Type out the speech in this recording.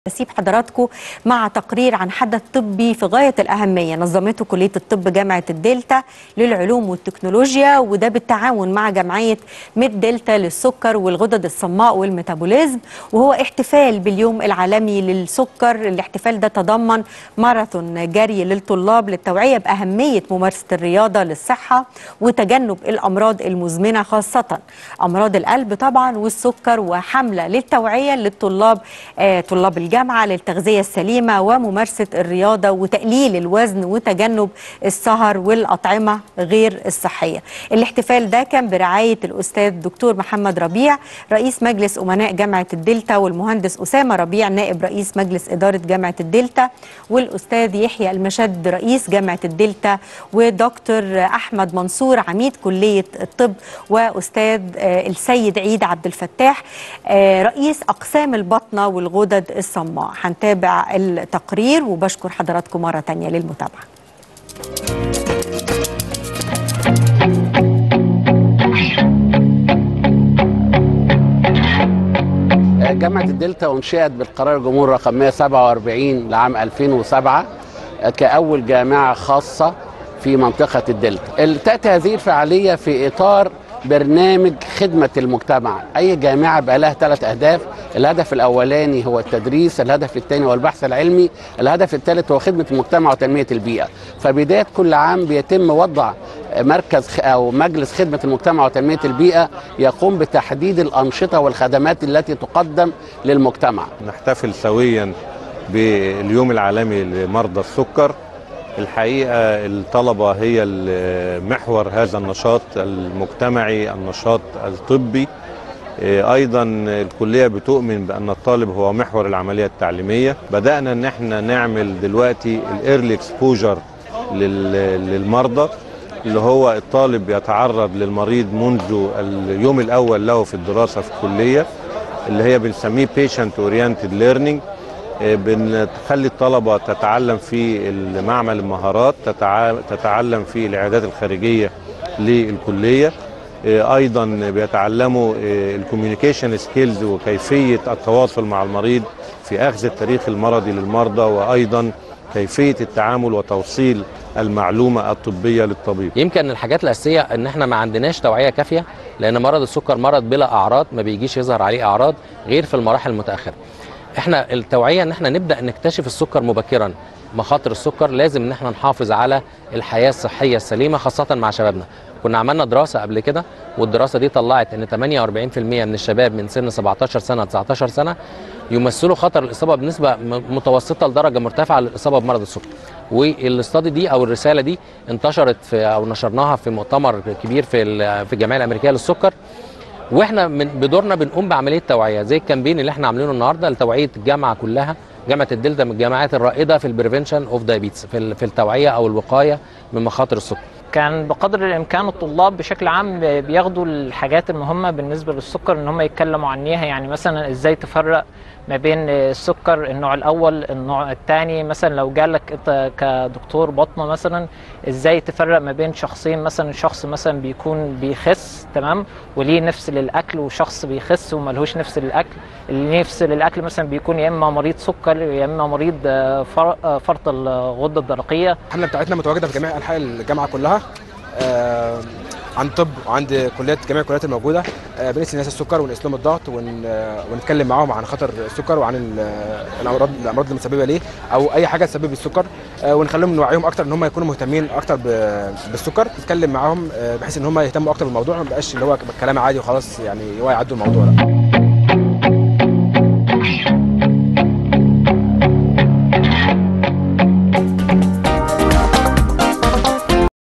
أسيب حضراتكم مع تقرير عن حدث طبي في غاية الأهمية نظمته كلية الطب جامعة الدلتا للعلوم والتكنولوجيا وده بالتعاون مع جمعية ميد دلتا للسكر والغدد الصماء والميتابوليزم وهو احتفال باليوم العالمي للسكر الاحتفال ده تضمن ماراثون جري للطلاب للتوعية بأهمية ممارسة الرياضة للصحة وتجنب الأمراض المزمنة خاصة أمراض القلب طبعا والسكر وحملة للتوعية للطلاب آه طلاب الجامعة للتغذية السليمة وممارسة الرياضة وتقليل الوزن وتجنب السهر والأطعمة غير الصحية الاحتفال ده كان برعاية الأستاذ دكتور محمد ربيع رئيس مجلس أمناء جامعة الدلتا والمهندس أسامة ربيع نائب رئيس مجلس إدارة جامعة الدلتا والأستاذ يحيى المشد رئيس جامعة الدلتا ودكتور أحمد منصور عميد كلية الطب وأستاذ آه، السيد عيد عبد الفتاح آه، رئيس أقسام البطنة والغدد الصماء هنتابع التقرير وبشكر حضراتكم مرة تانية للمتابعة جامعة الدلتا أنشئت بالقرار الجمهوري رقم 147 لعام 2007 كأول جامعة خاصة في منطقة الدلتا. تأتي هذه الفعالية في إطار برنامج خدمة المجتمع أي جامعة بقى لها ثلاث أهداف الهدف الأولاني هو التدريس الهدف الثاني هو البحث العلمي الهدف الثالث هو خدمة المجتمع وتنمية البيئة فبداية كل عام بيتم وضع مركز خ- أو مجلس خدمة المجتمع وتنمية البيئة يقوم بتحديد الأنشطة والخدمات التي تقدم للمجتمع نحتفل سويا باليوم العالمي لمرضى السكر الحقيقة الطلبة هي ال- محور هذا النشاط المجتمعي النشاط الطبي إيه، ايضا الكليه بتؤمن بان الطالب هو محور العمليه التعليميه بدانا ان احنا نعمل دلوقتي الايرلي اكسبوجر للمرضى اللي هو الطالب يتعرض للمريض منذ اليوم الاول له في الدراسه في الكليه اللي هي بنسميه patient oriented learning إيه، بنخلي الطلبه تتعلم في المعمل المهارات تتع- تتعلم في العيادات الخارجيه للكليه إيه، ايضا بيتعلموا الكوميونيكيشن سكيلز وكيفيه التواصل مع المريض في اخذ التاريخ المرضي للمرضى وايضا كيفيه التعامل وتوصيل المعلومه الطبيه للطبيب يمكن الحاجات الاساسيه ان احنا ما عندناش توعيه كافيه لان مرض السكر مرض بلا اعراض ما بيجيش يظهر عليه اعراض غير في المراحل المتاخره احنا التوعيه ان احنا نبدا نكتشف السكر مبكرا مخاطر السكر لازم ان احنا نحافظ على الحياه الصحيه السليمه خاصه مع شبابنا كنا عملنا دراسه قبل كده والدراسه دي طلعت ان 48% من الشباب من سن 17 سنه 19 سنه يمثلوا خطر الاصابه بنسبه م- متوسطه لدرجه مرتفعه للاصابه بمرض السكر والاستادي دي او الرساله دي انتشرت في او نشرناها في مؤتمر كبير في ال- في الجمعيه الامريكيه للسكر واحنا من بدورنا بنقوم بعمليه توعيه زي الكامبين اللي احنا عاملينه النهارده لتوعيه الجامعه كلها جامعه الدلتا من الجامعات الرائده في البريفنشن اوف دايابيتس في ال- في التوعيه او الوقايه من مخاطر السكر كان بقدر الامكان الطلاب بشكل عام بياخدوا الحاجات المهمه بالنسبه للسكر ان هم يتكلموا عنيها يعني مثلا ازاي تفرق ما بين السكر النوع الاول النوع الثاني مثلا لو جالك انت كدكتور بطنه مثلا ازاي تفرق ما بين شخصين مثلا شخص مثلا بيكون بيخس تمام وليه نفس للاكل وشخص بيخس وملهوش نفس للاكل اللي نفس للاكل مثلا بيكون يا اما مريض سكر يا اما مريض آه، فر- آه، فرط الغده الدرقيه الحمله بتاعتنا متواجده في جميع انحاء الجامعه كلها آه، عن طب وعند كليات جميع الكليات الموجوده آه، بنقيس الناس السكر ونقيس لهم الضغط ون- آه، ونتكلم معاهم عن خطر السكر وعن ال- الامراض الامراض اللي متسببه ليه او اي حاجه تسبب السكر آه، ونخليهم نوعيهم اكتر ان هم يكونوا مهتمين اكتر ب- بالسكر نتكلم معاهم آه، بحيث ان هم يهتموا اكتر بالموضوع ما يبقاش اللي هو كلام عادي وخلاص يعني هو يعدوا الموضوع لا